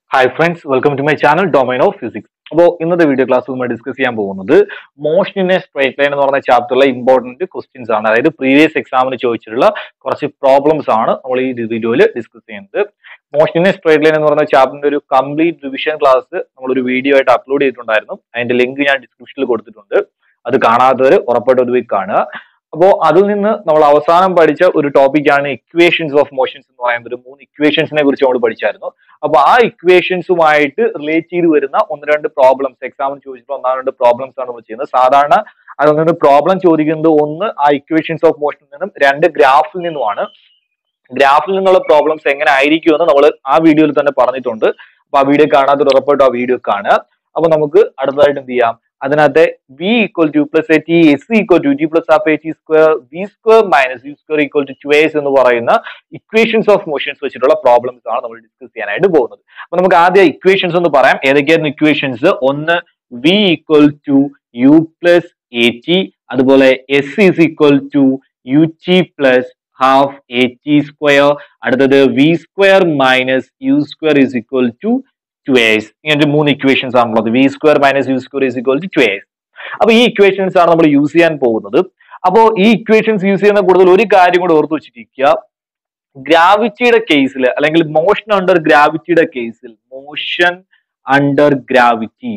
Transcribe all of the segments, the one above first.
hi friends welcome to my channel domain of physics അപ്പോൾ ഇന്നത്തെ video class നമ്മൾ discuss ചെയ്യാൻ പോകുന്നത് motion in a straight line എന്ന് പറഞ്ഞ ചാപ്റ്ററിലെ ഇമ്പോർട്ടന്റ് ക്വസ്റ്റ്യൻസ് ആണ് അതായത് പ്രീവിയസ് എക്സാമിന് ചോദിച്ചിട്ടുള്ള കുറച്ച് പ്രോബ്ലംസ് ആണ് നമ്മൾ ഈ വീഡിയോയിൽ ഡിസ്കസ് ചെയ്യുന്നത് motion in a straight line എന്ന് പറഞ്ഞ ചാപ്റ്ററിന്റെ ഒരു കംപ്ലീറ്റ് റിവിഷൻ ക്ലാസ് നമ്മളൊരു വീഡിയോ ആയിട്ട് അപ്ലോഡ് ചെയ്തിട്ടുണ്ടായിരുന്നു അതിന്റെ ലിങ്ക് ഞാൻ ഡിസ്ക്രിപ്ഷനിൽ കൊടുത്തിട്ടുണ്ട് അത് കാണാത്തവർ ഉറപ്പായിട്ട് ഒരു വീക്ക് കാണുക അപ്പോൾ അതിൽ നിന്ന് നമ്മൾ അവസാനം പഠിച്ച ഒരു ടോപ്പിക്കാണ് ഇക്വേഷൻസ് ഓഫ് മോഷൻസ് എന്ന് പറയുന്നത് ഒരു മൂന്ന് ഇക്വേഷൻസിനെ കുറിച്ച് നമ്മൾ പഠിച്ചായിരുന്നു അപ്പൊ ആ ഇക്വേഷൻസുമായിട്ട് റിലേറ്റ് ചെയ്ത് വരുന്ന ഒന്ന് രണ്ട് പ്രോബ്ലംസ് എക്സാമിന് ചോദിച്ചിട്ട് ഒന്നാം രണ്ട് പ്രോബ്ലംസ് ആണ് നമ്മൾ ചെയ്യുന്നത് സാധാരണ അതിൽ നിന്ന് പ്രോബ്ലം ചോദിക്കുന്നത് ഒന്ന് ആ ഇക്വേഷൻസ് ഓഫ് മോഷനിൽ നിന്നും രണ്ട് ഗ്രാഫിൽ നിന്നുമാണ് ഗ്രാഫിൽ നിന്നുള്ള പ്രോബ്ലംസ് എങ്ങനെ ആയിരിക്കുമെന്ന് നമ്മൾ ആ വീഡിയോയിൽ തന്നെ പറഞ്ഞിട്ടുണ്ട് അപ്പൊ ആ വീഡിയോ കാണാത്ത ഉറപ്പായിട്ടും ആ വീഡിയോ കാണുക അപ്പൊ നമുക്ക് അടുത്തതായിട്ട് എന്ത് ചെയ്യാം അതിനകത്ത് v equal to plus a t s equal to t plus half a t square v square minus u square equal to two s എന്ന് പറയുന്ന ഇക്വേഷൻസ് ഓഫ് മോഷൻസ് വെച്ചിട്ടുള്ള പ്രോബ്ലംസ് ആണ് നമ്മൾ ഡിസ്കസ് ചെയ്യാനായിട്ട് പോകുന്നത് അപ്പൊ നമുക്ക് ആദ്യം ഇക്വേഷൻസ് ഒന്ന് പറയാം ഏതൊക്കെയായിരുന്നു ഇക്വേഷൻസ് ഒന്ന് v equal to u plus a t അതുപോലെ s is equal to u t plus half a t square അടുത്തത് v square minus u square is equal to two s ഇങ്ങനത്തെ മൂന്ന് ഇക്വേഷൻസ് ആണുള്ളത് v square minus u square is equal to two s അപ്പൊ ഈ equations ആണ് നമ്മൾ use ചെയ്യാൻ പോകുന്നത് അപ്പോൾ ഈ ഇക്വേഷൻസ് യൂസ് ചെയ്യുന്ന കൂടുതൽ ഒരു കാര്യം കൂടെ ഓർത്ത് വെച്ചിരിക്കുക ഗ്രാവിറ്റിയുടെ കേസിൽ അല്ലെങ്കിൽ മോഷൻ അണ്ടർ ഗ്രാവിറ്റിയുടെ കേസിൽ മോഷൻ അണ്ടർ ഗ്രാവിറ്റി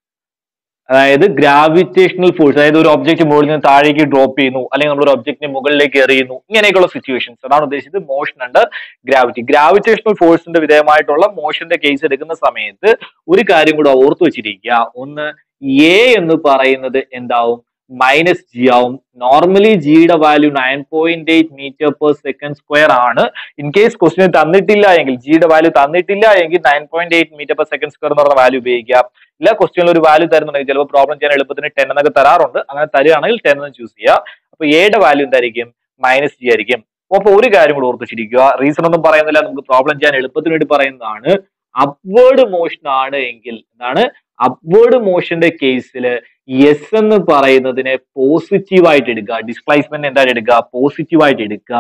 അതായത് ഗ്രാവിറ്റേഷണൽ ഫോഴ്സ് അതായത് ഒരു ഒബ്ജക്റ്റ് മുകളിൽ നിന്ന് താഴേക്ക് ഡ്രോപ്പ് ചെയ്യുന്നു അല്ലെങ്കിൽ നമ്മൾ ഒരു ഒബ്ജക്റ്റിനെ മുകളിലേക്ക് എറിയുന്നു ഇങ്ങനെയൊക്കെയുള്ള സിറ്റുവേഷൻസ് അതാണ് ഉദ്ദേശിച്ചത് മോഷൻ അണ്ടർ ഗ്രാവിറ്റി ഗ്രാവിറ്റേഷണൽ ഫോഴ്സിന്റെ വിധേയമായിട്ടുള്ള മോഷന്റെ കേസ് എടുക്കുന്ന സമയത്ത് ഒരു കാര്യം കൂടെ ഓർത്തു വെച്ചിരിക്കുക ഒന്ന് എ എന്ന് പറയുന്നത് എന്താവും മൈനസ് ജി ആവും നോർമലി ജിയുടെ value nine point eight metre per second square ആണ് ഇൻ കേസ് ക്വസ്റ്റിന് തന്നിട്ടില്ല എങ്കിൽ ജിയുടെ വാല്യൂ തന്നിട്ടില്ല എങ്കിൽ nine point eight metre per second square എന്ന് പറഞ്ഞ വാല്യൂ ഉപയോഗിക്കാം ഇല്ല ക്വസ്റ്റ്യനിൽ ഒരു വാല്യൂ തരുന്നുണ്ടെങ്കിൽ ചിലപ്പോൾ പ്രോബ്ലം ചെയ്യാൻ എളുപ്പത്തിന് ടെൻ എന്നൊക്കെ തരാറുണ്ട് അങ്ങനെ തരികയാണെങ്കിൽ ടെൻ എന്ന് ചൂസ് ചെയ്യുക അപ്പൊ എയുടെ വാല്യൂ എന്തായിരിക്കും മൈനസ് ജി ആയിരിക്കും അപ്പൊ ഒരു കാര്യം കൂടെ ഓർത്തിച്ചിരിക്കുക റീസൺ ഒന്നും പറയുന്നില്ല നമുക്ക് പ്രോബ്ലം ചെയ്യാൻ എളുപ്പത്തിന് വേണ്ടി പറയുന്നതാണ് അപ്വേർഡ് മോഷൻ ആണ് എങ്കിൽ എന്താണ് അപ്വേർഡ് മോഷന്റെ കേസിൽ എസ് എന്ന് പറയുന്നതിനെ പോസിറ്റീവ് ആയിട്ട് എടുക്കുക ഡിസ്പ്ലേസ്മെന്റ് എന്തായിട്ട് എടുക്കുക പോസിറ്റീവ് ആയിട്ട് എടുക്കുക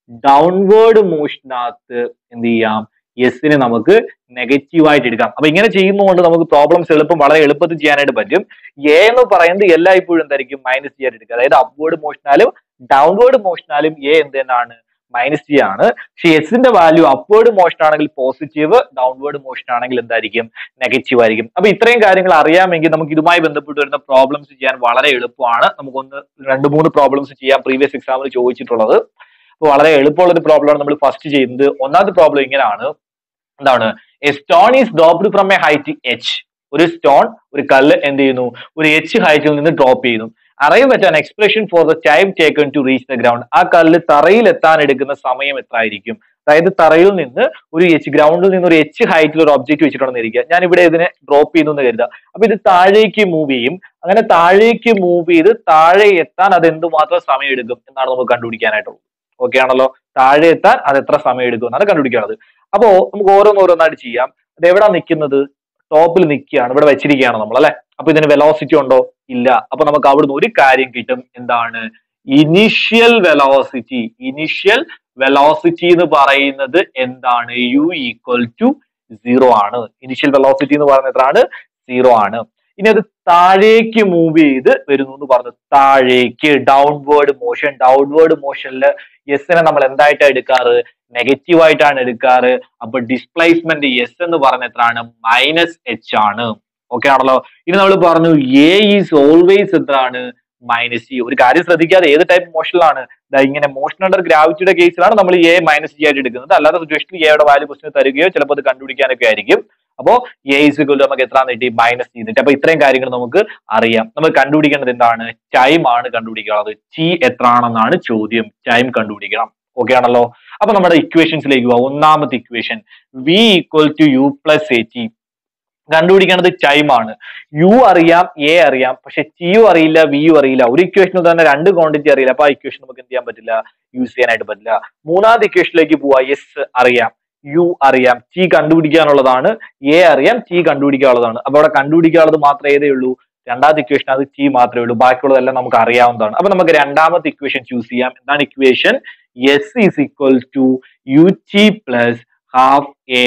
ഡൗൺവേർഡ് മോഷനകത്ത് എന്ത് ചെയ്യാം എസിനെ നമുക്ക് നെഗറ്റീവ് ആയിട്ട് എടുക്കാം അപ്പൊ ഇങ്ങനെ ചെയ്യുന്നതുകൊണ്ട് നമുക്ക് പ്രോബ്ലംസ് എളുപ്പം വളരെ എളുപ്പത്തിൽ ചെയ്യാനായിട്ട് പറ്റും എ എന്ന് പറയുന്നത് എല്ലായ്പ്പോഴും എന്തായിരിക്കും മൈനസ് ജി ആയിട്ട് എടുക്കുക അതായത് അപ്വേർഡ് മോഷനാലും ഡൗൺവേർഡ് മോഷനാലും എ എന്ത് തന്നെയാണ് മൈനസ് ജി ആണ് പക്ഷെ എസിന്റെ വാല്യൂ അപ്വേർഡ് മോഷൻ ആണെങ്കിൽ പോസിറ്റീവ് ഡൗൺവേർഡ് മോഷൻ ആണെങ്കിൽ എന്തായിരിക്കും നെഗറ്റീവ് ആയിരിക്കും അപ്പൊ ഇത്രയും കാര്യങ്ങൾ അറിയാമെങ്കിൽ നമുക്ക് ഇതുമായി ബന്ധപ്പെട്ട് വരുന്ന പ്രോബ്ലംസ് ചെയ്യാൻ വളരെ എളുപ്പമാണ് നമുക്കൊന്ന് രണ്ട് മൂന്ന് പ്രോബ്ലംസ് ചെയ്യാം പ്രീവിയസ് എക്സാമിൽ ചോദിച്ചിട്ടുള്ളത് അപ്പൊ വളരെ എളുപ്പമുള്ള ഒരു പ്രോബ്ലമാണ് നമ്മൾ ഫസ്റ്റ് ചെയ്യുന്നത് ഒന്നാമത്തെ പ്രോബ്ലം ഇങ്ങനെയാണ് എന്താണ് a stone is dropped from a height h ഒരു സ്റ്റോൺ ഒരു കല്ല് എന്ത് ചെയ്യുന്നു ഒരു എച്ച് ഹൈറ്റിൽ നിന്ന് ഡ്രോപ്പ് ചെയ്യുന്നു arrive at an expression for the time taken to reach the ground ആ കല്ല് തറയിൽ എത്താൻ എടുക്കുന്ന സമയം എത്ര ആയിരിക്കും അതായത് തറയിൽ നിന്ന് ഒരു എച്ച് ഗ്രൗണ്ടിൽ നിന്ന് ഒരു എച്ച് ഹൈറ്റിൽ ഒരു ഒബ്ജക്റ്റ് വെച്ചിട്ടുണ്ടെന്ന് ഇരിക്കുക ഞാൻ ഇവിടെ ഇതിനെ ഡ്രോപ്പ് ചെയ്യുന്നു എന്ന് കരുതുക അപ്പൊ ഇത് താഴേക്ക് മൂവ് ചെയ്യും അങ്ങനെ താഴേക്ക് മൂവ് ചെയ്ത് താഴെ എത്താൻ അത് എന്തുമാത്രം സമയം എടുക്കും എന്നാണ് നമുക്ക് കണ്ടുപിടിക്കാനായിട്ടുള്ളത് ഓക്കെ ആണല്ലോ താഴെ എത്താൻ അത് എത്ര സമയം എടുക്കും എന്നാണ് കണ്ടുപിടിക്കുന്നത് അപ്പോ നമുക്ക് ഓരോന്നോരോന്നായിട്ട് ചെയ്യാം അത് എവിടെ നിൽക്കുന്നത് ടോപ്പിൽ നിൽക്കുകയാണ് ഇവിടെ വെച്ചിരിക്കുകയാണ് നമ്മൾ അല്ലെ അപ്പൊ ഇതിന് വെലോസിറ്റി ഉണ്ടോ ഇല്ല അപ്പൊ നമുക്ക് അവിടുന്ന് ഒരു കാര്യം കിട്ടും എന്താണ് ഇനിഷ്യൽ വെലോസിറ്റി ഇനിഷ്യൽ വെലോസിറ്റി എന്ന് പറയുന്നത് എന്താണ് യു ഈക്വൽ ടു സീറോ ആണ് ഇനിഷ്യൽ വെലോസിറ്റി എന്ന് പറയുന്നത് എത്രയാണ് സീറോ ആണ് ഇനി അത് താഴേക്ക് മൂവ് ചെയ്ത് വരുന്നു എന്ന് പറഞ്ഞു താഴേക്ക് ഡൗൺവേർഡ് മോഷൻ ഡൗൺവേർഡ് മോഷനിൽ എസിനെ നമ്മൾ എന്തായിട്ടാണ് എടുക്കാറ് നെഗറ്റീവ് ആയിട്ടാണ് എടുക്കാറ് അപ്പൊ ഡിസ്പ്ലേസ്മെന്റ് എസ് എന്ന് പറഞ്ഞ എത്രയാണ് മൈനസ് എച്ച് ആണ് ഓക്കെ ആണല്ലോ ഇനി നമ്മൾ പറഞ്ഞു എ ഈസ് ഓൾവേസ് എത്രയാണ് മൈനസ് ജി ഒരു കാര്യം ശ്രദ്ധിക്കാതെ ഏത് ടൈപ്പ് മോഷനിലാണ് ഇങ്ങനെ മോഷൻ അണ്ടർ ഗ്രാവിറ്റിയുടെ കേസിലാണ് നമ്മൾ എ മൈനസ് ജി ആയിട്ട് എടുക്കുന്നത് അല്ലാത്ത സിറ്റുവേഷനിൽ എയുടെ വാല്യൂ ക്വസ്റ്റിന് തരികയോ ചിലപ്പോൾ അത് കണ്ടുപിടിക്കാനൊക്കെ ആയിരിക്കും അപ്പോ എ ഇസ് ഇക്വൽ നമുക്ക് എത്ര കിട്ടി മൈനസ് ചെയ്തിട്ട് അപ്പൊ ഇത്രയും കാര്യങ്ങൾ നമുക്ക് അറിയാം നമ്മൾ കണ്ടുപിടിക്കേണ്ടത് എന്താണ് ടൈം ആണ് കണ്ടുപിടിക്കാനുള്ളത് ടി എത്ര ആണെന്നാണ് ചോദ്യം ടൈം കണ്ടുപിടിക്കണം ഓക്കെ ആണല്ലോ അപ്പൊ നമ്മുടെ ഇക്വേഷൻസിലേക്ക് പോവാം ഒന്നാമത്തെ equation v equal to u plus a t കണ്ടുപിടിക്കേണ്ടത് ടൈം ആണ് യു അറിയാം എ അറിയാം പക്ഷെ ടിയു അറിയില്ല വിയു അറിയില്ല ഒരു ഇക്വേഷനിൽ തന്നെ രണ്ട് ക്വാണ്ടിറ്റി അറിയില്ല അപ്പൊ ആ ഇക്വേഷൻ നമുക്ക് എന്ത് ചെയ്യാൻ പറ്റില്ല യൂസ് ചെയ്യാനായിട്ട് പറ്റില്ല മൂന്നാമത്തെ ഇക്വേഷനിലേക്ക് പോവാ എസ് അറിയാം യു അറിയാം ടി കണ്ടുപിടിക്കാനുള്ളതാണ് എ അറിയാം ടി കണ്ടുപിടിക്കാനുള്ളതാണ് അപ്പൊ അവിടെ കണ്ടുപിടിക്കാനുള്ളത് മാത്രമേ ഏതേ ഉള്ളൂ രണ്ടാമത്തെ ഇക്വേഷൻ അത് ടി മാത്രമേ ഉള്ളൂ ബാക്കിയുള്ളതെല്ലാം നമുക്ക് അറിയാവുന്നതാണ് അപ്പൊ നമുക്ക് രണ്ടാമത്തെ ഇക്വേഷൻ ചൂസ് ചെയ്യാം എന്താണ് equation s is equal to u t plus half a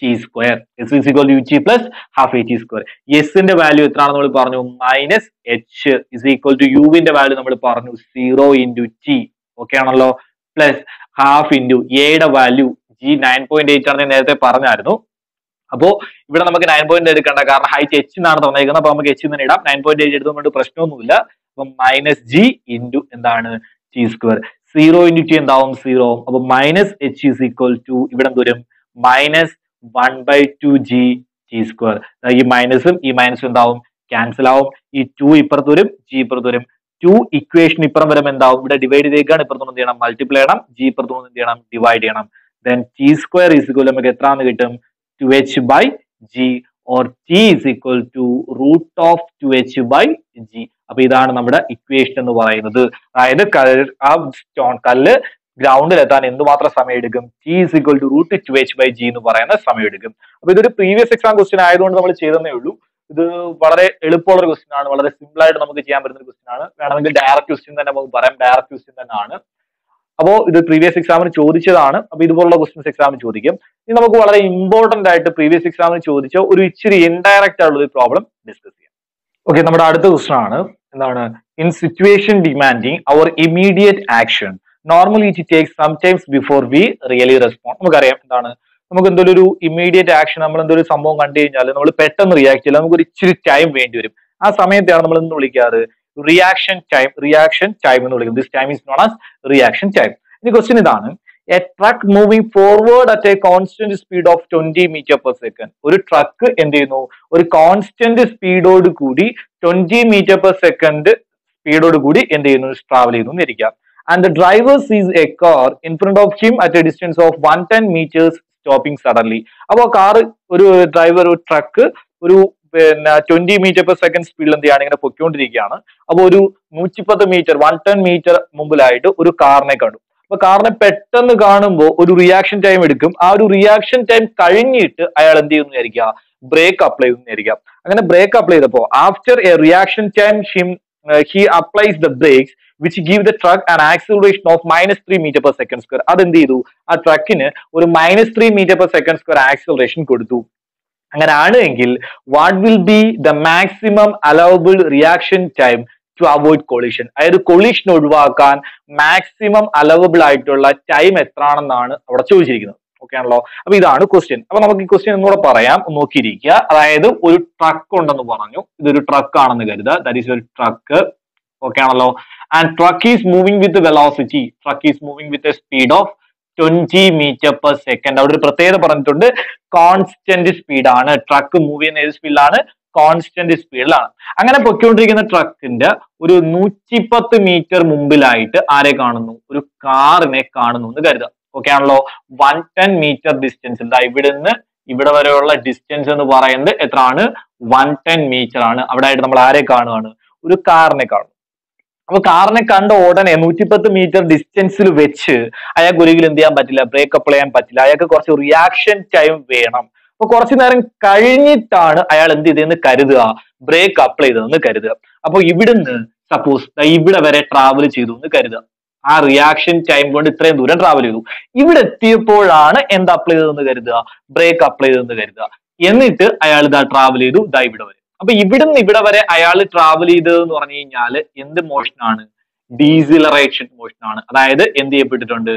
t square s is equal to t plus half a t square എസിന്റെ വാല്യൂ എത്രയാണെന്ന് നമ്മൾ പറഞ്ഞു minus h is equal to യുവിന്റെ വാല്യൂ നമ്മൾ പറഞ്ഞു zero into t okay ആണല്ലോ plus half into എയുടെ value g nine point eight ആണെന്ന് ഞാൻ നേരത്തെ പറഞ്ഞായിരുന്നു അപ്പോ ഇവിടെ നമുക്ക് നയൻ പോയിന്റ് എടുക്കണ്ട കാരണം ഹൈറ്റ് എച്ച് എന്നാണ് തന്നേക്കുന്നത് അപ്പൊ നമുക്ക് എച്ച് തന്നെ ഇടാം നയൻ പോയിന്റ് എയ്റ്റ് എടുത്തുകൊണ്ട് പ്രശ്നമൊന്നുമില്ല അപ്പൊ മൈനസ് ജി ഇൻറ്റു എന്താണ് t square zero into t എന്താവും സീറോ അപ്പൊ minus h is equal to ഇവിടെ എന്ത് വരും minus one by two g t square ഈ മൈനസും ഈ മൈനസും എന്താവും ക്യാൻസൽ ആവും ഈ ടു ഇപ്പുറത്ത് വരും ജി ഇപ്പുറത്ത് വരും ടു ഇക്വേഷൻ ഇപ്പുറം വരുമ്പോൾ എന്താവും ഇവിടെ ഡിവൈഡ് ചെയ്തേക്കാണ് ഇപ്പുറത്തുനിന്ന് എന്ത് ചെയ്യണം മൾട്ടിപ്ലൈ ചെയ്യണം ജി ഇപ്പുറത്തുനിന്ന് എന്ത് ചെയ്യണം ഡിവൈഡ് ചെയ്യണം then t square is equal നമുക്ക് എത്രയാണെന്ന് കിട്ടും two h by g or t is equal to root of two h by g അപ്പൊ ഇതാണ് നമ്മുടെ ഇക്വേഷൻ എന്ന് പറയുന്നത് അതായത് കല്ല് ആ സ്റ്റോൺ കല്ല് ഗ്രൗണ്ടിൽ എത്താൻ എന്തുമാത്രം സമയം എടുക്കും t is equal to root two h by g എന്ന് പറയുന്ന സമയം എടുക്കും അപ്പൊ ഇതൊരു പ്രീവിയസ് എക്സാം ക്വസ്റ്റ്യൻ ആയതുകൊണ്ട് നമ്മൾ ചെയ്തതേ ഉള്ളൂ ഇത് വളരെ എളുപ്പമുള്ള ഒരു ക്വസ്റ്റ്യൻ ആണ് വളരെ സിമ്പിൾ ആയിട്ട് നമുക്ക് ചെയ്യാൻ പറ്റുന്ന ഒരു ക്വസ്റ്റ്യൻ ആണ് വേണമെങ്കിൽ ഡയറക്റ്റ് ക്വസ്റ്റ്യൻ തന്നെ നമുക്ക് പറയാം ഡയറക്റ്റ് ക്വസ്റ്റ്യൻ തന്നെ ആണ് അപ്പോ ഇത് പ്രീവിയസ് എക്സാമിന് ചോദിച്ചതാണ് അപ്പൊ ഇതുപോലുള്ള ക്വസ്റ്റ്യൻസ് എക്സാമിന് ചോദിക്കും ഇനി നമുക്ക് വളരെ ഇമ്പോർട്ടന്റ് ആയിട്ട് പ്രീവിയസ് എക്സാമിന് ചോദിച്ച ഒരു ഇച്ചിരി ഇൻഡയറക്റ്റ് ആയിട്ടുള്ള ഒരു പ്രോബ്ലം ഡിസ്കസ് ചെയ്യാം ഓക്കെ നമ്മുടെ അടുത്ത ക്വസ്റ്റൻ ആണ് എന്താണ് in situation demanding our immediate action normally it takes sometimes before we really respond നമുക്കറിയാം എന്താണ് നമുക്ക് എന്തെങ്കിലും ഒരു ഇമീഡിയറ്റ് ആക്ഷൻ നമ്മൾ എന്തൊരു സംഭവം കണ്ടു കഴിഞ്ഞാൽ നമ്മൾ പെട്ടെന്ന് റിയാക്ട് ചെയ്യില്ല നമുക്ക് ഒരു ഇച്ചിരി ടൈം വേണ്ടി വരും ആ സമയത്താണ് നമ്മൾ എന്ത് വിളിക്കാറ് റിയാക്ഷൻ ടൈം റിയാക്ഷൻ ടൈം എന്ന് വിളിക്കുന്നത് this time is known as reaction time ഇനി ക്വസ്റ്റ്യൻ ഇതാണ് a truck moving forward at a constant speed of twenty metre per second ഒരു ട്രക്ക് എന്ത് ചെയ്യുന്നു ഒരു കോൺസ്റ്റന്റ് സ്പീഡോട് കൂടി ട്വന്റി മീറ്റർ പെർ സെക്കൻഡ് സ്പീഡോട് കൂടി എന്ത് ചെയ്യുന്നു ട്രാവൽ ചെയ്യുന്നു എന്നിരിക്കാം and the driver sees a car in front of him at a distance of one ten metres stopping suddenly അപ്പോൾ കാർ ഒരു ഡ്രൈവർ ഒരു ട്രക്ക് ഒരു പിന്നെ ട്വന്റി മീറ്റർ പെർ സെക്കൻഡ് സ്പീഡിൽ എന്ത് ചെയ്യാണ് ഇങ്ങനെ പൊയ്ക്കൊണ്ടിരിക്കുകയാണ് അപ്പോൾ ഒരു നൂറ്റിപ്പത്ത് മീറ്റർ വൺ ടെൻ മീറ്റർ മുമ്പിലായിട്ട് ഒരു കാറിനെ കണ്ടു അപ്പൊ കാറിനെ പെട്ടെന്ന് കാണുമ്പോൾ ഒരു റിയാക്ഷൻ ടൈം എടുക്കും ആ ഒരു റിയാക്ഷൻ ടൈം കഴിഞ്ഞിട്ട് അയാൾ എന്ത് ചെയ്യുന്നു വിചാരിക്കുക ബ്രേക്ക് അപ്ലൈ ചെയ്യുന്നു വിചാരിക്കുക അങ്ങനെ ബ്രേക്ക് അപ്ലൈ ചെയ്തപ്പോൾ after a reaction time him he applies the brakes which give the truck an acceleration of minus three metre per second square അതെന്ത് ചെയ്തു ആ ട്രക്കിന് ഒരു minus three metre per second square acceleration കൊടുത്തു അങ്ങനെ ആണ് എങ്കിൽ what will be the maximum allowable reaction time to avoid collision അതായത് കൊളീഷൻ ഒഴിവാക്കാൻ മാക്സിമം അലവബിൾ ആയിട്ടുള്ള ടൈം എത്രയാണെന്നാണ് അവിടെ ചോദിച്ചിരിക്കുന്നത് ഓക്കെ ആണല്ലോ അപ്പൊ ഇതാണ് ക്വസ്റ്റ്യൻ അപ്പൊ നമുക്ക് ഈ ക്വസ്റ്റ്യൻ ഒന്നുകൂടെ പറയാം ഒന്ന് നോക്കിയിരിക്കുക അതായത് ഒരു ട്രക്ക് ഉണ്ടെന്ന് പറഞ്ഞു ഇതൊരു ട്രക്ക് ആണെന്ന് കരുതുക ദാറ്റ് ഈസ് ഒരു ട്രക്ക് ഓക്കെ ആണല്ലോ and truck is moving with velocity truck is moving with a speed of twenty metre per second അവിടെ ഒരു പ്രത്യേകത പറഞ്ഞിട്ടുണ്ട് കോൺസ്റ്റന്റ് സ്പീഡാണ് ട്രക്ക് മൂവ് ചെയ്യുന്ന ഏത് സ്പീഡിലാണ് കോൺസ്റ്റന്റ് സ്പീഡിലാണ് അങ്ങനെ പൊയ്ക്കൊണ്ടിരിക്കുന്ന ട്രക്കിന്റെ ഒരു നൂറ്റിപ്പത്ത് മീറ്റർ മുമ്പിലായിട്ട് ആരെ കാണുന്നു ഒരു കാറിനെ കാണുന്നു എന്ന് കരുതുക ഓക്കെ ആണല്ലോ വൺ ടെൻ മീറ്റർ ഡിസ്റ്റൻസ് എന്താ ഇവിടുന്ന് ഇവിടെ വരെയുള്ള ഡിസ്റ്റൻസ് എന്ന് പറയുന്നത് എത്രയാണ് വൺ ടെൻ മീറ്റർ ആണ് അവിടെ ആയിട്ട് നമ്മൾ ആരെ കാണുകയാണ് ഒരു കാറിനെ കാണും അപ്പൊ കാറിനെ കണ്ട ഉടനെ നൂറ്റിപ്പത്ത് മീറ്റർ ഡിസ്റ്റൻസിൽ വെച്ച് അയാൾക്ക് ഒരിക്കലും എന്ത് ചെയ്യാൻ പറ്റില്ല ബ്രേക്ക് അപ്ലൈ ചെയ്യാൻ പറ്റില്ല അയാൾക്ക് കുറച്ച് റിയാക്ഷൻ ടൈം വേണം അപ്പൊ കുറച്ചു നേരം കഴിഞ്ഞിട്ടാണ് അയാൾ എന്ത് ചെയ്തതെന്ന് കരുതുക ബ്രേക്ക് അപ്ലൈ ചെയ്തതെന്ന് കരുതുക അപ്പൊ ഇവിടുന്ന് സപ്പോസ് ഇവിടെ വരെ ട്രാവൽ ചെയ്തു എന്ന് കരുതുക ആ റിയാക്ഷൻ ടൈം കൊണ്ട് ഇത്രയും ദൂരം ട്രാവൽ ചെയ്തു ഇവിടെ എത്തിയപ്പോഴാണ് എന്ത് അപ്ലൈ ചെയ്തതെന്ന് കരുതുക ബ്രേക്ക് അപ്ലൈ ചെയ്തതെന്ന് കരുതുക എന്നിട്ട് അയാൾ ഇതാ ട്രാവൽ ചെയ്തു ഇതാ ഇവിടെ വരെ അപ്പൊ ഇവിടുന്ന് ഇവിടെ വരെ അയാൾ ട്രാവൽ ചെയ്തതെന്ന് പറഞ്ഞു കഴിഞ്ഞാൽ എന്ത് മോഷൻ ആണ് ഡീസിലറേഷൻ മോഷൻ ആണ് അതായത് എന്ത് ചെയ്യപ്പെട്ടിട്ടുണ്ട്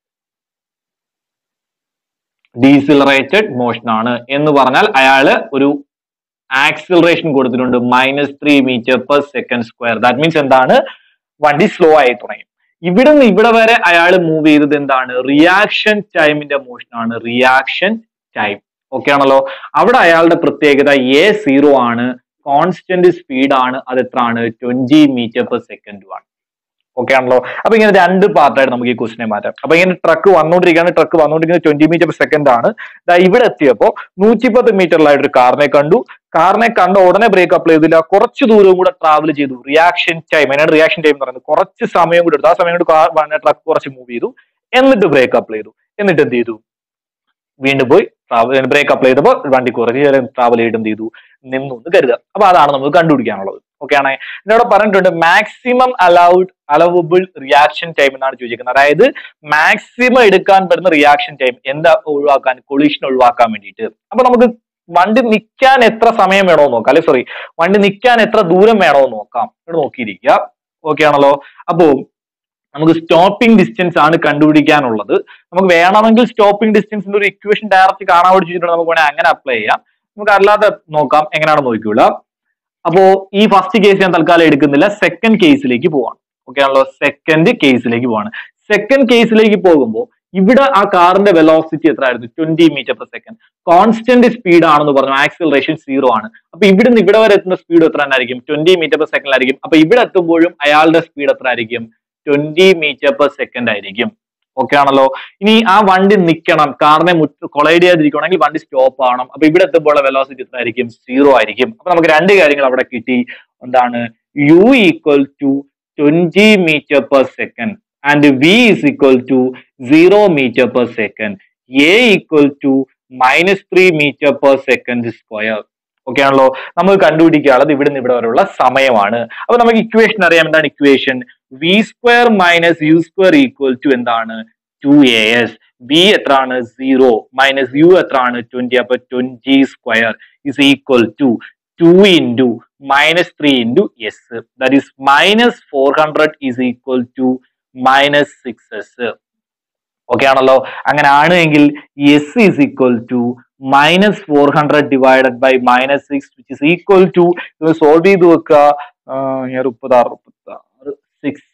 ഡീസിലറേറ്റഡ് മോഷൻ ആണ് എന്ന് പറഞ്ഞാൽ അയാള് ഒരു ആക്സിലറേഷൻ കൊടുത്തിട്ടുണ്ട് minus three metre per second square that means എന്താണ് വണ്ടി സ്ലോ ആയി തുടങ്ങി ഇവിടുന്ന് ഇവിടെ വരെ അയാൾ മൂവ് ചെയ്തത് എന്താണ് റിയാക്ഷൻ ടൈമിന്റെ മോഷൻ ആണ് റിയാക്ഷൻ ടൈം ഓക്കെ ആണല്ലോ അവിടെ അയാളുടെ പ്രത്യേകത എ സീറോ ആണ് കോൺസ്റ്റന്റ് സ്പീഡ് ആണ് അത് എത്ര ആണ് ട്വന്റി മീറ്റർ പെർ സെക്കൻഡ് ആണ് ഓക്കെ ആണല്ലോ അപ്പൊ ഇങ്ങനെ രണ്ട് പാർട്ടായിട്ട് നമുക്ക് ഈ ക്വസ്റ്റിനെ മാറ്റാം അപ്പൊ ഇങ്ങനെ ട്രക്ക് വന്നുകൊണ്ടിരിക്കുകയാണ് ട്രക്ക് വന്നുകൊണ്ടിരിക്കുന്നത് ട്വന്റി മീറ്റർ പെർ സെക്കൻഡ് ആണ് ദാ ഇവിടെ എത്തിയപ്പോ നൂറ്റിപ്പത്ത് മീറ്ററിലായിട്ട് ഒരു കാറിനെ കണ്ടു കാറിനെ കണ്ട ഉടനെ ബ്രേക്ക് അപ്ലൈ ചെയ്തില്ല കുറച്ച് ദൂരം കൂടെ ട്രാവൽ ചെയ്തു റിയാക്ഷൻ ടൈം അതിനാണ് റിയാക്ഷൻ ടൈം എന്ന് പറയുന്നത് കുറച്ച് സമയം കൂടെ എടുത്തു ആ സമയം കൊണ്ട് കാർ ട്രക്ക് കുറച്ച് മൂവ് ചെയ്തു എന്നിട്ട് ബ്രേക്ക് അപ്ലൈ ചെയ്തു എന്നിട്ട് എന്ത് ചെയ്തു വീണ്ടും പോയി ട്രാവൽ ബ്രേക്ക് അപ്ലൈ ചെയ്തപ്പോൾ വണ്ടി കുറച്ച് നേരം ട്രാവൽ ചെയ്തിട്ട് എന്ത് ചെയ്തു നിന്നു എന്ന് കരുതുക അപ്പൊ അതാണ് നമുക്ക് കണ്ടുപിടിക്കാനുള്ളത് ഓക്കെ ആണ് ഇതിനോട് പറഞ്ഞിട്ടുണ്ട് maximum allowed allowable reaction time എന്നാണ് ചോദിച്ചിരിക്കുന്നത് അതായത് മാക്സിമം എടുക്കാൻ പറ്റുന്ന റിയാക്ഷൻ ടൈം എന്താ ഒഴിവാക്കാൻ കൊളീഷൻ ഒഴിവാക്കാൻ വേണ്ടിയിട്ട് അപ്പൊ നമുക്ക് വണ്ടി നിൽക്കാൻ എത്ര സമയം വേണോ നോക്കാം അല്ലെ സോറി വണ്ടി നിൽക്കാൻ എത്ര ദൂരം വേണോ നോക്കാം ഇവിടെ നോക്കിയിരിക്കുക ഓക്കെ ആണല്ലോ അപ്പോ നമുക്ക് സ്റ്റോപ്പിംഗ് ഡിസ്റ്റൻസ് ആണ് കണ്ടുപിടിക്കാനുള്ളത് നമുക്ക് വേണമെങ്കിൽ സ്റ്റോപ്പിംഗ് ഡിസ്റ്റൻസിന്റെ ഒരു ഇക്വേഷൻ ഡയറക്റ്റ് കാണാൻ പഠിച്ചിട്ടുണ്ട് നമുക്ക് വേണമെങ്കിൽ അങ്ങനെ അപ്ലൈ ചെയ്യാം നമുക്ക് അല്ലാതെ നോക്കാം എങ്ങനെയാണെന്ന് നോക്കിയുള്ള അപ്പോ ഈ ഫസ്റ്റ് കേസ് ഞാൻ തൽക്കാലം എടുക്കുന്നില്ല സെക്കൻഡ് കേസിലേക്ക് പോവാണ് ഓക്കെ ആണല്ലോ സെക്കൻഡ് കേസിലേക്ക് പോവാണ് സെക്കൻഡ് കേസിലേക്ക് പോകുമ്പോൾ ഇവിടെ ആ കാറിന്റെ വെലോസിറ്റി എത്ര ആയിരുന്നു twenty metre per second constant speed ആണെന്ന് പറഞ്ഞു ആക്സിലറേഷൻ സീറോ ആണ് അപ്പൊ ഇവിടുന്ന് ഇവിടെ വരെ എത്തുന്ന സ്പീഡ് എത്ര ആയിരിക്കും ട്വന്റി മീറ്റർ പെർ സെക്കൻഡ് ആയിരിക്കും അപ്പൊ ഇവിടെ എത്തുമ്പോഴും അയാളുടെ സ്പീഡ് എത്ര ആയിരിക്കും ട്വന്റി മീറ്റർ പെർ സെക്കൻഡ് ആയിരിക്കും ഓക്കെ ആണല്ലോ ഇനി ആ വണ്ടി നിൽക്കണം കാറിനെ കൊളൈഡ് ചെയ്യാതിരിക്കണമെങ്കിൽ വണ്ടി സ്റ്റോപ്പ് ആവണം അപ്പൊ ഇവിടെ എത്തുമ്പോൾ വെലോസിറ്റി എത്ര ആയിരിക്കും സീറോ ആയിരിക്കും അപ്പൊ നമുക്ക് രണ്ട് കാര്യങ്ങൾ അവിടെ കിട്ടി എന്താണ് u equal to twenty metre per second and v is equal to zero metre per second a equal to minus three metre per second square okay ആണല്ലോ നമുക്ക് കണ്ടുപിടിക്കാനുള്ളത് ഇവിടെ നിന്ന് ഇവിടെ വരെയുള്ള സമയമാണ് അപ്പൊ നമുക്ക് ഇക്വേഷൻ അറിയാം എന്താണ് equation v square minus u square equal to എന്താണ് ടു എ എസ് വി എത്രയാണ് സീറോ മൈനസ് യു എത്രയാണ് ട്വന്റി അപ്പൊ twenty square is equal to two into minus three into s that is minus four hundred is equal to minus six s okay ആണല്ലോ അങ്ങനെ ആണ് എങ്കിൽ s is equal to minus four hundred divided by minus six which is equal to ഇത് solve ചെയ്ത് വെക്കുക ഞാൻ മുപ്പത്താറ് മുപ്പത്താറ് six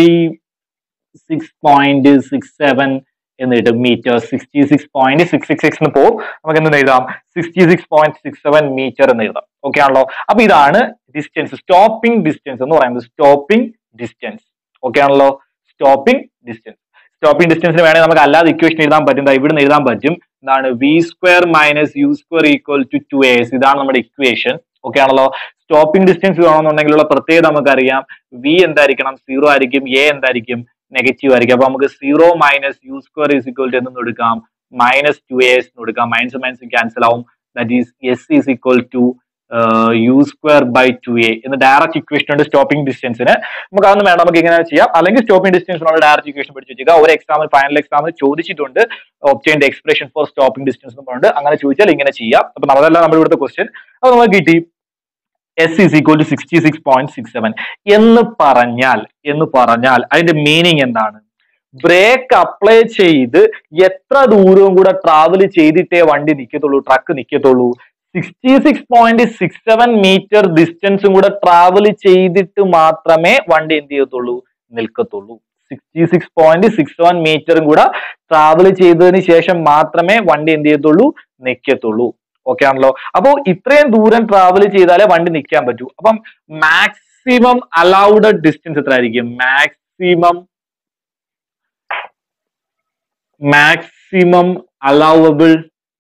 six point six seven എന്ന് കിട്ടും metre sixty six point six six six എന്ന് പോകും നമുക്ക് എന്ത് എഴുതാം sixty six point six seven metre എന്ന് എഴുതാം ഓക്കെ ആണല്ലോ അപ്പൊ ഇതാണ് ഡിസ്റ്റൻസ് സ്റ്റോപ്പിംഗ് ഡിസ്റ്റൻസ് എന്ന് പറയുന്നത് സ്റ്റോപ്പിംഗ് ഡിസ്റ്റൻസ് ഓക്കെ ആണല്ലോ സ്റ്റോപ്പിംഗ് ഡിസ്റ്റൻസ് സ്റ്റോപ്പിംഗ് ഡിസ്റ്റൻസിന് വേണമെങ്കിൽ നമുക്ക് അല്ലാതെ ഇക്വേഷൻ എഴുതാൻ പറ്റും ദാ ഇവിടുന്ന് എഴുതാൻ പറ്റും എന്താണ് v square minus u square equal to two s ഇതാണ് നമ്മുടെ ഇക്വേഷൻ ഓക്കെ ആണല്ലോ സ്റ്റോപ്പിംഗ് ഡിസ്റ്റൻസ് വേണമെന്നുണ്ടെങ്കിലുള്ള പ്രത്യേകത നമുക്കറിയാം വി എന്തായിരിക്കണം സീറോ ആയിരിക്കും എ എന്തായിരിക്കും നെഗറ്റീവ് ആയിരിക്കും അപ്പൊ നമുക്ക് zero minus u square is equal to എന്ന് എടുക്കാം മൈനസ് ടു എസ് എന്ന് എടുക്കാം മൈനസ് മൈനസ് ക്യാൻസൽ ആവും that is s is equal to u square by two a എന്ന് ഡയറക്റ്റ് ഇക്വേഷൻ ഉണ്ട് സ്റ്റോപ്പിംഗ് ഡിസ്റ്റൻസിന് നമുക്ക് അതൊന്നും വേണം നമുക്ക് ഇങ്ങനെ ചെയ്യാം അല്ലെങ്കിൽ സ്റ്റോപ്പിംഗ് ഡിസ്റ്റൻസിനുള്ള ഡയറക്റ്റ് ഇക്വേഷൻ പഠിച്ചു വെച്ചിരിക്കുക ഒരു എക്സാമിൽ ഫൈനൽ എക്സാമിൽ ചോദിച്ചിട്ടുണ്ട് obtain the expression for stopping distance എന്ന് പറഞ്ഞിട്ട് അങ്ങനെ ചോദിച്ചാൽ ഇങ്ങനെ ചെയ്യാം അപ്പൊ നമ്മളല്ല നമ്മുടെ ഇവിടുത്തെ ക്വസ്റ്റ്യൻ അത് നമുക്ക് കിട്ടി s is equal to sixty six point six seven എന്ന് പറഞ്ഞാൽ എന്ന് പറഞ്ഞാൽ അതിന്റെ മീനിങ് എന്താണ് ബ്രേക്ക് അപ്ലൈ ചെയ്ത് എത്ര ദൂരവും കൂടെ ട്രാവൽ ചെയ്തിട്ടേ വണ്ടി നിൽക്കത്തുള്ളൂ ട്രക്ക് നിൽക്കത്തുള്ളൂ sixty six point six seven metre ഡിസ്റ്റൻസും കൂടെ ട്രാവൽ ചെയ്തിട്ട് മാത്രമേ വണ്ടി എന്ത് ചെയ്യത്തുള്ളൂ നിൽക്കത്തുള്ളൂ sixty six point six seven മീറ്ററും കൂടെ ട്രാവൽ ചെയ്തതിന് ശേഷം മാത്രമേ വണ്ടി എന്ത് ചെയ്യത്തുള്ളൂ നിൽക്കത്തുള്ളൂ ഓക്കെ ആണല്ലോ അപ്പോ ഇത്രയും ദൂരം ട്രാവൽ ചെയ്താലേ വണ്ടി നിൽക്കാൻ പറ്റൂ അപ്പം മാക്സിമം അലൗഡ് ഡിസ്റ്റൻസ് എത്ര ആയിരിക്കും മാക്സിമം മാക്സിമം അലൗവബിൾ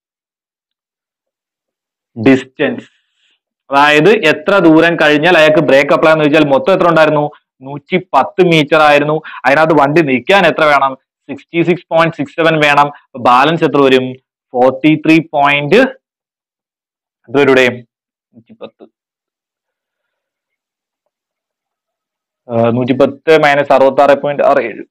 ഡിസ്റ്റൻസ് അതായത് എത്ര ദൂരം കഴിഞ്ഞാൽ അയാൾക്ക് ബ്രേക്ക് അപ്ലൈ എന്ന് വെച്ചാൽ മൊത്തം എത്ര ഉണ്ടായിരുന്നു നൂറ്റി പത്ത് മീറ്റർ ആയിരുന്നു അതിനകത്ത് വണ്ടി നിൽക്കാൻ എത്ര വേണം sixty six point six seven വേണം ബാലൻസ് എത്ര വരും ഫോർട്ടി ത്രീ പോയിന്റ് എത്ര വരുടെ നൂറ്റി പത്ത് നൂറ്റി പത്ത് മൈനസ് അറുപത്തി ആറ് പോയിന്റ് ആറ് ഏഴ്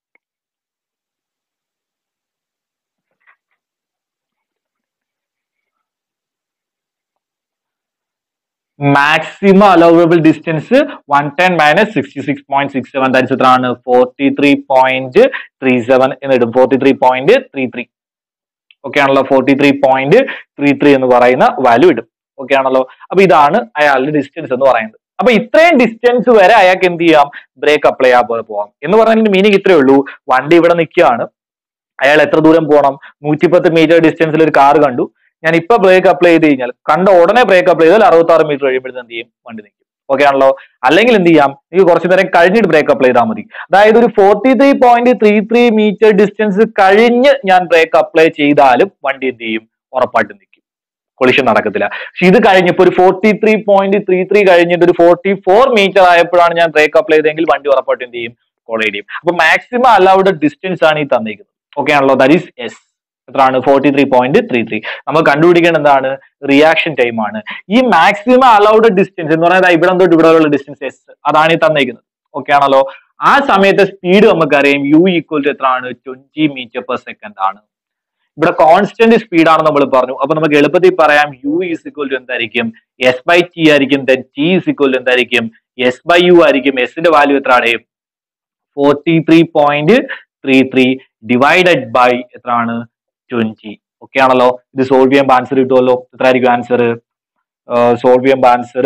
maximum allowable distance one ten minus sixty six point six seven that's എത്രയാണ് forty three point three seven എന്ന് ഇടും forty three point three three okay ആണല്ലോ forty three point three three എന്ന് പറയുന്ന വാല്യൂ ഇടും ഓക്കെ ആണല്ലോ അപ്പൊ ഇതാണ് അയാളുടെ ഡിസ്റ്റൻസ് എന്ന് പറയുന്നത് അപ്പൊ ഇത്രയും ഡിസ്റ്റൻസ് വരെ അയാൾക്ക് എന്ത് ചെയ്യാം ബ്രേക്ക് അപ്ലൈ ചെയ്യാൻ പോലെ പോവാം എന്ന് പറഞ്ഞതിന്റെ മീനിങ് ഇത്രയേ ഉള്ളൂ വണ്ടി ഇവിടെ നിൽക്കുകയാണ് അയാൾ എത്ര ദൂരം പോകണം നൂറ്റിപ്പത്ത് മീറ്റർ ഡിസ്റ്റൻസിൽ ഒരു കാർ കണ്ടു ഞാൻ ഇപ്പൊ ബ്രേക്ക് അപ്ലൈ ചെയ്ത് കഴിഞ്ഞാൽ കണ്ട ഉടനെ ബ്രേക്ക് അപ്ലൈ ചെയ്താൽ അറുപത്തി ആറ് മീറ്റർ കഴിയുമ്പോഴത്തേക്ക് എന്ത് ചെയ്യും വണ്ടി നിൽക്കും ഓക്കെ ആണല്ലോ അല്ലെങ്കിൽ എന്ത് ചെയ്യാം എനിക്ക് കുറച്ച് നേരം കഴിഞ്ഞിട്ട് ബ്രേക്ക് അപ്ലൈ ചെയ്താൽ മതി അതായത് ഒരു forty three point three three metre distance കഴിഞ്ഞ് ഞാൻ ബ്രേക്ക് അപ്ലൈ ചെയ്താലും വണ്ടി എന്ത് ചെയ്യും ഉറപ്പായിട്ട് നിൽക്കും കൊളിഷൻ നടക്കത്തില്ല പക്ഷെ ഇത് കഴിഞ്ഞപ്പോൾ ഒരു forty three point three three കഴിഞ്ഞിട്ട് ഒരു ഫോർട്ടി ഫോർ മീറ്റർ ആയപ്പോഴാണ് ഞാൻ ബ്രേക്ക് അപ്ലൈ ചെയ്തെങ്കിൽ വണ്ടി ഉറപ്പായിട്ട് എന്ത് ചെയ്യും കൊളൈഡ് ചെയ്യും അപ്പൊ മാക്സിമം അലൗഡ് ഡിസ്റ്റൻസ് ആണ് ഈ തന്നിരിക്കുന്നത് ഓക്കെ ആണല്ലോ ദാറ്റ് ഈസ് എസ് എത്രയാണ് forty three point three three നമ്മൾ കണ്ടുപിടിക്കേണ്ട എന്താണ് റിയാക്ഷൻ ടൈം ആണ് ഈ മാക്സിമം അലൗഡ് ഡിസ്റ്റൻസ് എന്ന് പറയുന്നത് ഇവിടെ തൊട്ട് ഇവിടെ ഉള്ള ഡിസ്റ്റൻസ് എസ് അതാണ് ഈ തന്നേക്കുന്നത് ഓക്കെ ആണല്ലോ ആ സമയത്തെ സ്പീഡ് നമുക്കറിയാം യു ഈക്വൽ ടു എത്രയാണ് ട്വന്റി മീറ്റർ പെർ സെക്കൻഡ് ആണ് ഇവിടെ കോൺസ്റ്റന്റ് സ്പീഡ് ആണ് നമ്മൾ പറഞ്ഞു അപ്പൊ നമുക്ക് എളുപ്പത്തിൽ പറയാം യു ഈസ് ഇക്വൽ ടു എന്തായിരിക്കും എസ് ബൈ ടി ആയിരിക്കും then t is equal to എന്തായിരിക്കും എസ് ബൈ യു ആയിരിക്കും എസിന്റെ വാല്യൂ എത്രയാണ് forty three point three three divided by എത്രയാണ് ട്വന്റി ഓക്കെ ആണല്ലോ ഇത് സോൾവ് ചെയ്യുമ്പോൾ ആൻസർ കിട്ടുമല്ലോ എത്ര ആയിരിക്കും ആൻസർ സോൾവ് ചെയ്യുമ്പോൾ ആൻസർ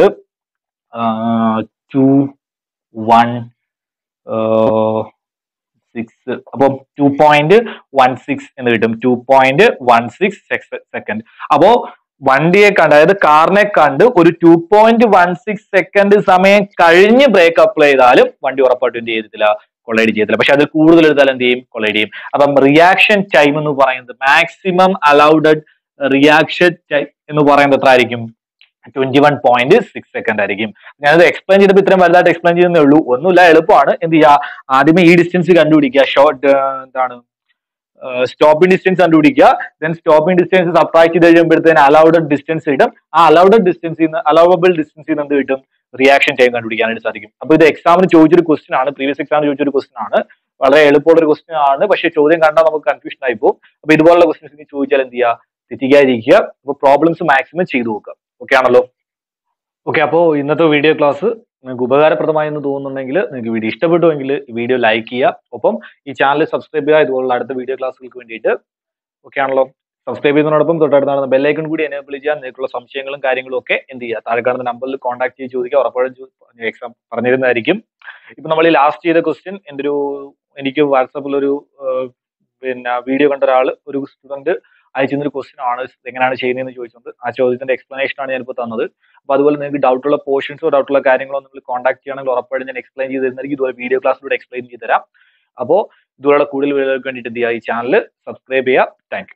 ടു വൺ സിക്സ് അപ്പം ടു പോയിന്റ് വൺ സിക്സ് എന്ന് കിട്ടും two point one six second അപ്പോ വണ്ടിയെ കണ്ട് അതായത് കാറിനെ കണ്ട് ഒരു to point one six second സമയം കഴിഞ്ഞ് ബ്രേക്ക് അപ്ലൈ ചെയ്താലും വണ്ടി ഉറപ്പായിട്ടും എന്ത് ചെയ്യത്തില്ല കൊള്ളൈഡ് ചെയ്യത്തില്ല പക്ഷെ അത് കൂടുതൽ എടുത്താൽ എന്ത് ചെയ്യും കൊള്ളൈഡ് ചെയ്യും അപ്പം റിയാക്ഷൻ ടൈം എന്ന് പറയുന്നത് മാക്സിമം അലൗഡ് റിയാക്ഷൻ ടൈം എന്ന് പറയുന്നത് എത്ര ആയിരിക്കും twenty one point six second ആയിരിക്കും ഞാനത് എക്സ്പ്ലെയിൻ ചെയ്തപ്പോൾ ഇത്രയും വലുതായിട്ട് എക്സ്പ്ലെയിൻ ചെയ്യുന്നേ ഉള്ളൂ ഒന്നുമില്ല എളുപ്പമാണ് എന്ത് ചെയ്യുക ആദ്യമേ ഈ ഡിസ്റ്റൻസ് കണ്ടുപിടിക്കുക ഷോർട്ട് എന്താണ് സ്റ്റോപ്പിംഗ് ഡിസ്റ്റൻസ് കണ്ടുപിടിക്കുക ദെൻ സ്റ്റോപ്പിംഗ് ഡിസ്റ്റൻസ് സബ്ട്രാക്ട് ചെയ്ത് കഴിയുമ്പോഴത്തേന് അലൗഡ് ഡിസ്റ്റൻസ് കിട്ടും ആ അലൗഡ് ഡിസ്റ്റൻസിൽ നിന്ന് അലൗവബിൾ ഡിസ്റ്റൻസിൽ നിന്ന് എന്ത് കിട്ടും റിയാക്ഷൻ ടൈം കണ്ടുപിടിക്കാനായിട്ട് സാധിക്കും അപ്പൊ ഇത് എക്സാമിന് ചോദിച്ചൊരു ക്വസ്റ്റൻ ആണ് പ്രീവിയസ് എക്സാമിന് ചോദിച്ചൊരു ക്വസ്റ്റൻ ആണ് വളരെ എളുപ്പമുള്ള ഒരു ക്വസ്റ്റൻ ആണ് പക്ഷേ ചോദ്യം കണ്ടാൽ നമുക്ക് കൺഫ്യൂഷൻ ആയി പോകും അപ്പൊ ഇതുപോലുള്ള ക്വസ്റ്റൻസ് ചോദിച്ചാൽ എന്ത് ചെയ്യുക തെറ്റിക്കാതിരിക്കുക അപ്പൊ പ്രോബ്ലംസ് മാക്സിമം ചെയ്തു നോക്കുക ഓക്കെ ആണല്ലോ ഓക്കെ അപ്പോൾ ഇന്നത്തെ വീഡിയോ ക്ലാസ് നിങ്ങൾക്ക് ഉപകാരപ്രദമായി എന്ന് തോന്നുന്നുണ്ടെങ്കിൽ നിങ്ങൾക്ക് വീഡിയോ ഇഷ്ടപ്പെട്ടുവെങ്കിൽ ഈ വീഡിയോ ലൈക്ക് ചെയ്യുക ഒപ്പം ഈ ചാനൽ സബ്സ്ക്രൈബ് ചെയ്യുക ഇതുപോലുള്ള അടുത്ത വീഡിയോ ക്ലാസ്സുകൾക്ക് വേണ്ടിയിട്ട് ഓക്കെ ആണല്ലോ സബ്സ്ക്രൈബ് ചെയ്യുന്നതോടൊപ്പം തൊട്ടടുത്ത് നടന്ന ബെല്ലൈക്കൺ കൂടി എനേബിൾ ചെയ്യാൻ നിങ്ങൾക്കുള്ള സംശയങ്ങളും കാര്യങ്ങളും ഒക്കെ എന്ത് ചെയ്യുക താഴെ കാണുന്ന നമ്പറിൽ കോൺടാക്ട് ചെയ്ത് ചോദിക്കുക ഉറപ്പായും എക്സാം പറഞ്ഞിരുന്നതായിരിക്കും ഇപ്പൊ നമ്മൾ ഈ ലാസ്റ്റ് ചെയ്ത ക്വസ്റ്റ്യൻ എൻ്റെ ഒരു എനിക്ക് വാട്സാപ്പിൽ ഒരു പിന്നെ വീഡിയോ കണ്ട ഒരാൾ ഒരു സ്റ്റുഡന്റ് അയച്ചിരുന്നൊരു ക്വസ്റ്റ്യൻ ആണ് എങ്ങനെയാണ് ചെയ്യുന്നതെന്ന് ചോദിച്ചത് ആ ചോദ്യത്തിന്റെ എക്സ്പ്ലനേഷൻ ആണ് ഞാനിപ്പോൾ തന്നത് അപ്പൊ അതുപോലെ നിങ്ങൾക്ക് ഡൗട്ടുള്ള പോർഷൻസോ ഡൗട്ടുള്ള കാര്യങ്ങളോ നിങ്ങൾ കോൺടാക്ട് ചെയ്യുകയാണെങ്കിൽ ഉറപ്പായിട്ടും ഞാൻ എക്സ്പ്ലെയിൻ ചെയ്ത് തരുന്നതായിരിക്കും ഇതുപോലെ വീഡിയോ ക്ലാസ്സിലൂടെ എക്സ്പ്ലെയിൻ ചെയ്ത് തരാം അപ്പോൾ ഇതുപോലുള്ള കൂടുതൽ വീഡിയോകൾക്ക് വേണ്ടിയിട്ട് എന്ത് ചെയ്യുക ഈ ചാനൽ സബ്സ്ക്രൈബ് ചെയ്യുക താങ്ക്